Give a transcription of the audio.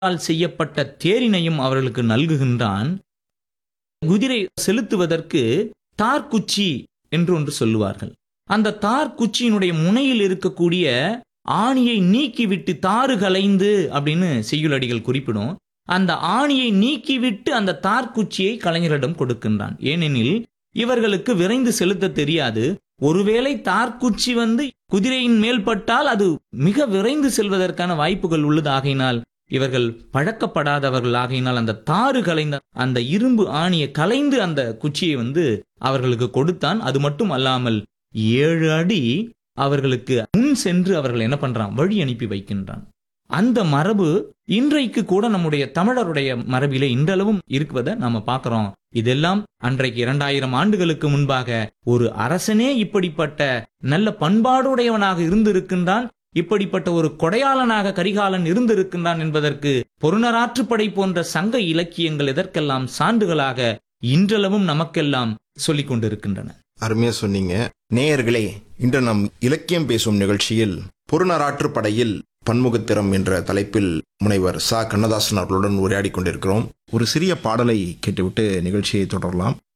குதிரையால் செய்யப்பட்ட தேரினையும் அவர்களுக்கு நல்குகின்றான் குதிரை செலுத்துவதற்கு தார்குச்சி என்று ஒன்று சொல்லுவார்கள் அந்த தார்குச்சியினுடைய முனையில் இருக்கக்கூடிய ஆணியை நீக்கிவிட்டு தாறு கலைந்து அப்படின்னு செய்யுளடிகள் குறிப்பிடும் அந்த ஆணியை நீக்கிவிட்டு அந்த தார்குச்சியை கலைஞரிடம் கொடுக்கின்றான் ஏனெனில் இவர்களுக்கு விரைந்து செலுத்த தெரியாது ஒருவேளை தார்குச்சி வந்து குதிரையின் மேல் பட்டால் அது மிக விரைந்து செல்வதற்கான வாய்ப்புகள் உள்ளதாகினால் இவர்கள் பழக்கப்படாதவர்கள் ஆகையினால் அந்த தாறு கலைந்த அந்த இரும்பு ஆணியை கலைந்து அந்த குச்சியை வந்து அவர்களுக்கு கொடுத்தான் அது மட்டும் அல்லாமல் ஏழு அடி அவர்களுக்கு முன் சென்று அவர்கள் என்ன பண்றான் வழி அனுப்பி வைக்கின்றான் அந்த மரபு இன்றைக்கு கூட நம்முடைய தமிழருடைய மரபிலே இன்றளவும் இருக்குவதை நாம பார்க்கிறோம் இதெல்லாம் அன்றைக்கு இரண்டாயிரம் ஆண்டுகளுக்கு முன்பாக ஒரு அரசனே இப்படிப்பட்ட நல்ல பண்பாடுடையவனாக இருந்திருக்கின்றான் இப்படிப்பட்ட ஒரு கொடையாளனாக கரிகாலன் இருந்திருக்கின்றான் என்பதற்கு பொருணராற்றுப்படை போன்ற சங்க இலக்கியங்கள் எதற்கெல்லாம் சான்றுகளாக இன்றளவும் நமக்கெல்லாம் சொல்லிக் கொண்டிருக்கின்றன அருமையா சொன்னீங்க நேயர்களே இன்று நம் இலக்கியம் பேசும் நிகழ்ச்சியில் பொருநராற்றுப் படையில் பன்முகத்திறம் என்ற தலைப்பில் முனைவர் சா கண்ணதாசன் அவர்களுடன் உரையாடி கொண்டிருக்கிறோம் ஒரு சிறிய பாடலை கேட்டுவிட்டு நிகழ்ச்சியை தொடரலாம்